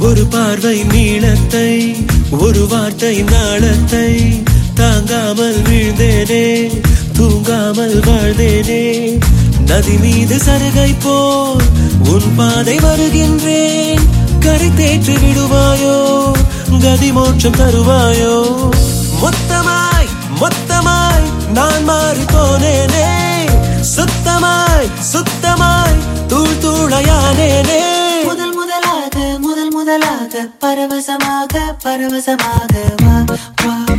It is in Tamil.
ஒரு பார்வை நீளத்தை ஒரு வார்த்தை நாளத்தை தாங்காமல் வீழ்ந்தேனே தூங்காமல் வாழ்ந்தேனே நதி மீது சருகை போல் உன் பாதை வருகின்றேன் கரை தேற்றி விடுவாயோ கதி மோட்சம் தருவாயோ மொத்தமாய் மொத்தமாய் நான் மாறி போனேனே சுத்தமாய் சுத்தமாய் தூள் தூளையானேனே முதல் முதலாக முதல் முதலாக பரவசமாக பரவசமாக வா வா